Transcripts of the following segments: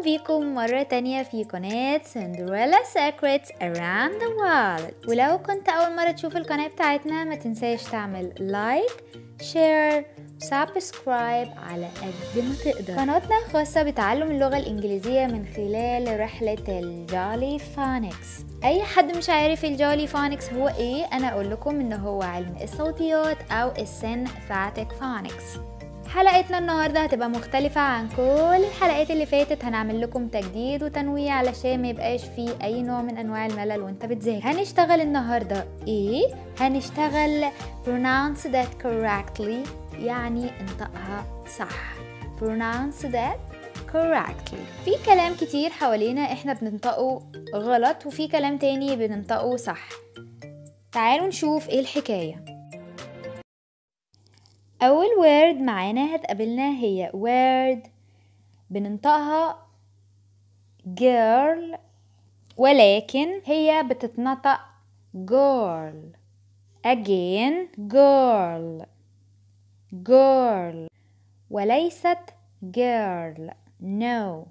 بيكم مرة تانية في قناة سندريلا Secrets Around the World ولو كنت أول مرة تشوف القناة بتاعتنا ما تنساش تعمل لايك شير سبسكرايب على قد ما تقدر قناتنا خاصة بتعلم اللغة الإنجليزية من خلال رحلة الجولي فونكس أي حد مش عارف الجولي فونكس هو إيه أنا أقول لكم إن هو علم الصوتيات أو السينفاتيك فونكس حلقتنا النهارده هتبقى مختلفة عن كل الحلقات اللي فاتت هنعمل لكم تجديد وتنويع علشان ما يبقاش فيه أي نوع من أنواع الملل وأنت بتذاكر هنشتغل النهارده إيه؟ هنشتغل pronounce that correctly يعني انطقها صح pronounce that correctly في كلام كتير حوالينا احنا بننطقه غلط وفي كلام تاني بننطقه صح تعالوا نشوف ايه الحكايه أول word معانا هتقابلنا هي word بننطقها girl ولكن هي بتتنطق girl again girl girl وليست girl no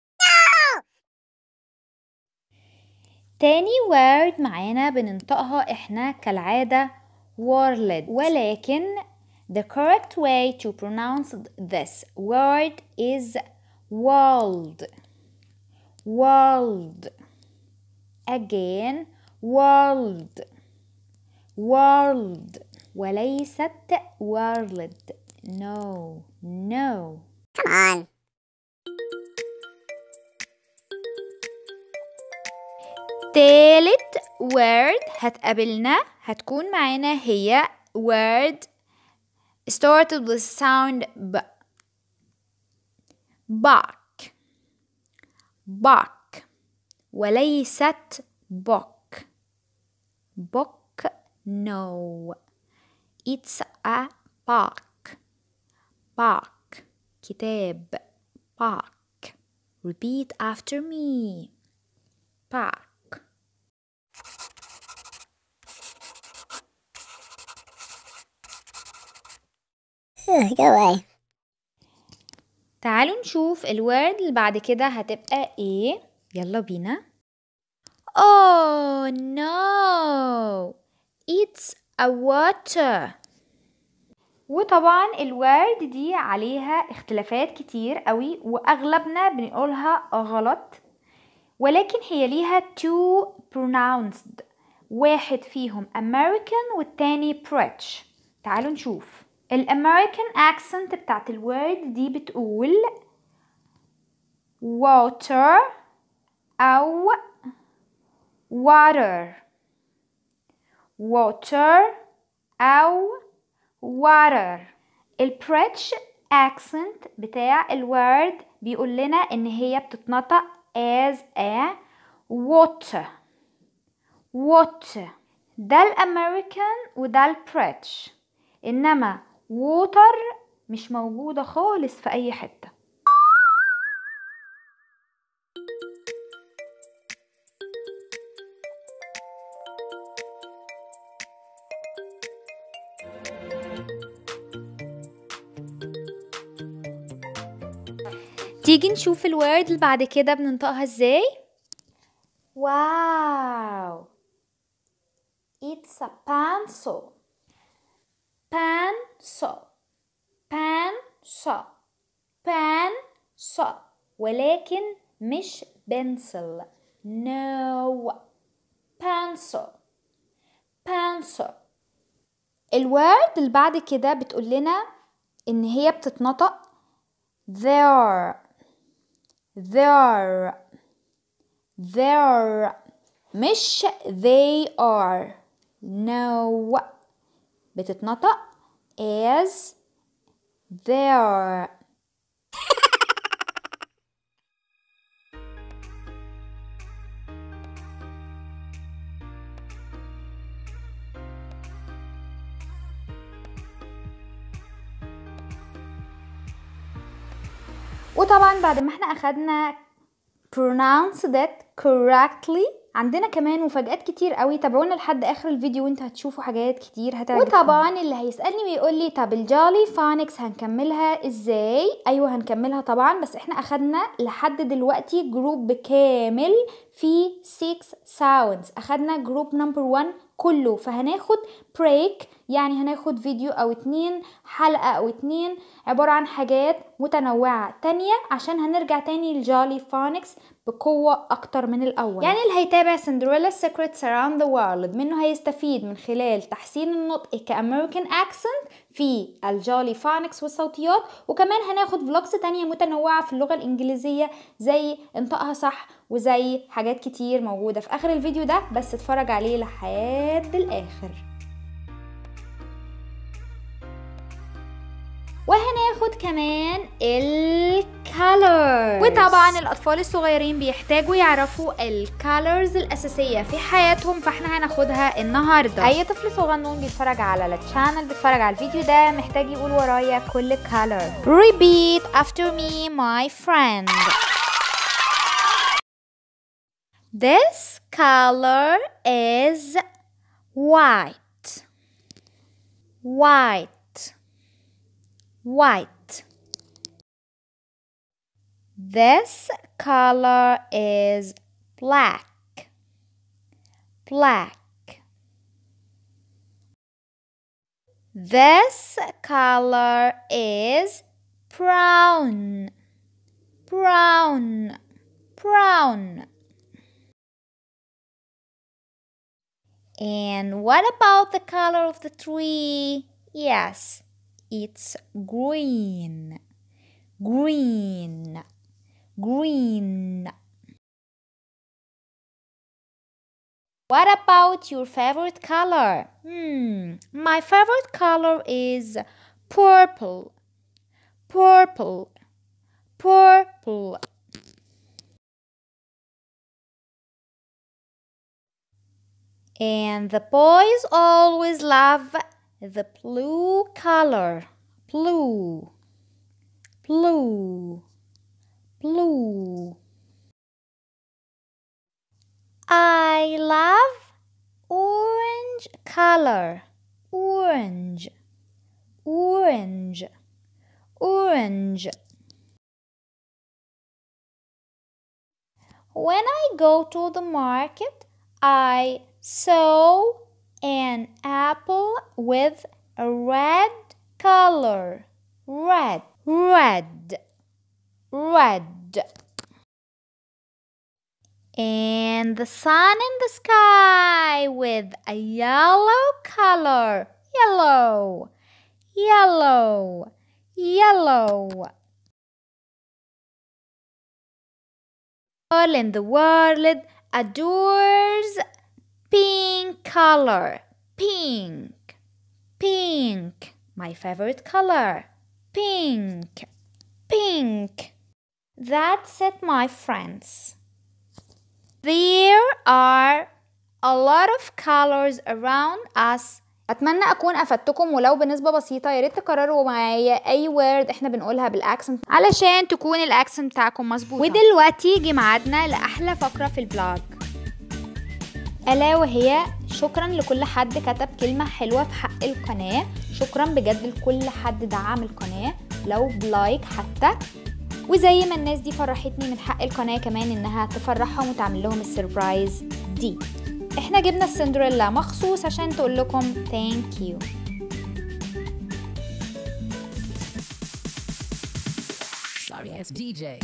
تاني word معانا بننطقها احنا كالعادة world ولكن The correct way to pronounce this word is world. World. Again, world. World. وليست world. No, no. Come on. تالت word هتقابلنا هتكون معانا هي word started with sound b back back وليست book book no it's a park park كتاب park repeat after me park Ugh, go away. تعالوا نشوف الورد اللي بعد كده هتبقى ايه يلا بينا Oh no It's a water وطبعا الورد دي عليها اختلافات كتير قوي واغلبنا بنقولها غلط ولكن هي ليها two pronounced واحد فيهم American والتاني British تعالوا نشوف الامريكان اكسنت بتاعت الورد دي بتقول water او water water او water البريتش اكسنت بتاع الورد بيقول لنا ان هي بتتنطق as a water water ده الامريكان وده البريتش انما ووتر مش موجودة خالص في أي حتة تيجي نشوف الورد اللي بعد كده بننطقها ازاي واو It's a pencil pencil pencil pencil ولكن مش pencil no pencil pencil الورد اللي بعد كده بتقول لنا ان هي بتتنطق there there there مش they are no بتتنطق as there وطبعا بعد ما احنا اخدنا pronounce that correctly عندنا كمان مفاجآت كتير قوي تابعونا لحد اخر الفيديو وانت هتشوفوا حاجات كتير هتعجبكم وطبعا اللي هيسالني ويقول لي طب الجولي فونكس هنكملها ازاي ايوه هنكملها طبعا بس احنا اخدنا لحد دلوقتي جروب كامل في 6 ساوندز اخدنا جروب نمبر 1 كله فهناخد بريك يعني هناخد فيديو او اتنين حلقة او اتنين عبارة عن حاجات متنوعة تانية عشان هنرجع تاني لجولي فونكس بقوة اكتر من الاول يعني اللي هيتابع سندريلا سيكريتس اراوند ذا وورلد منه هيستفيد من خلال تحسين النطق كامريكان اكسنت في الجولي فونكس والصوتيات وكمان هناخد فلوجز تانية متنوعة في اللغة الانجليزية زي انطقها صح وزي حاجات كتير موجودة في اخر الفيديو ده بس اتفرج عليه لحد الاخر وهناخد كمان الكالرز وطبعا الاطفال الصغيرين بيحتاجوا يعرفوا الكالرز الاساسيه في حياتهم فاحنا هناخدها النهارده اي طفل صغنون بيتفرج على التشانل بيتفرج على الفيديو ده محتاج يقول ورايا كل كالر repeat after me my friend This color is white. White. White. This color is black. Black. This color is brown. Brown. Brown. And what about the color of the tree? Yes, it's green. Green. Green. What about your favorite color? Hmm, my favorite color is purple. Purple. Purple. And the boys always love the blue color. Blue. Blue. Blue. I love orange color. Orange. Orange. Orange. When I go to the market, I saw an apple with a red color. Red, red, red. And the sun in the sky with a yellow color. Yellow, yellow, yellow. All in the world adores pink color. Pink, pink. My favorite color. Pink, pink. That's it, my friends. There are a lot of colors around us. اتمنى اكون افدتكم ولو بنسبه بسيطه يا ريت تكرروا معايا اي وورد احنا بنقولها بالاكسنت علشان تكون الاكسنت بتاعكم مظبوط ودلوقتي جه ميعادنا لاحلى فقره في البلوج الا وهي شكرا لكل حد كتب كلمه حلوه في حق القناه شكرا بجد لكل حد دعم القناه لو بلايك حتى وزي ما الناس دي فرحتني من حق القناه كمان انها تفرحهم وتعمل لهم السربرايز دي احنا جبنا السندريلا مخصوص عشان تقول لكم ثانك يو Sorry ass DJ.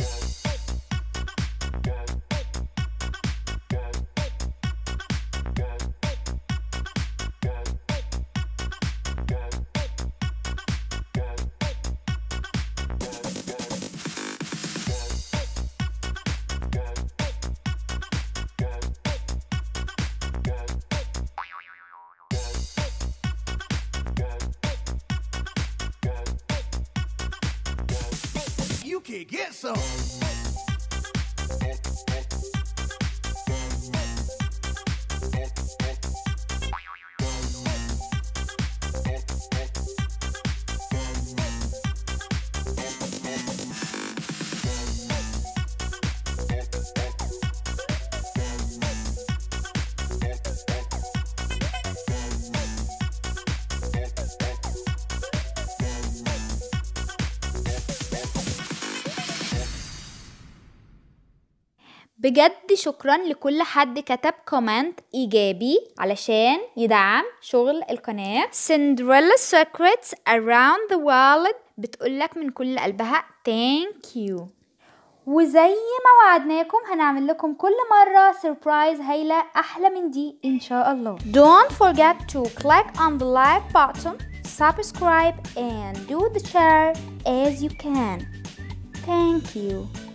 You can get some. بجد شكرا لكل حد كتب كومنت ايجابي علشان يدعم شغل القناة Cinderella Secrets Around the World بتقولك من كل قلبها thank you وزي ما وعدناكم هنعمل لكم كل مرة سربرايز هايلة أحلى من دي إن شاء الله Don't forget to click on the like button subscribe and do the share as you can Thank you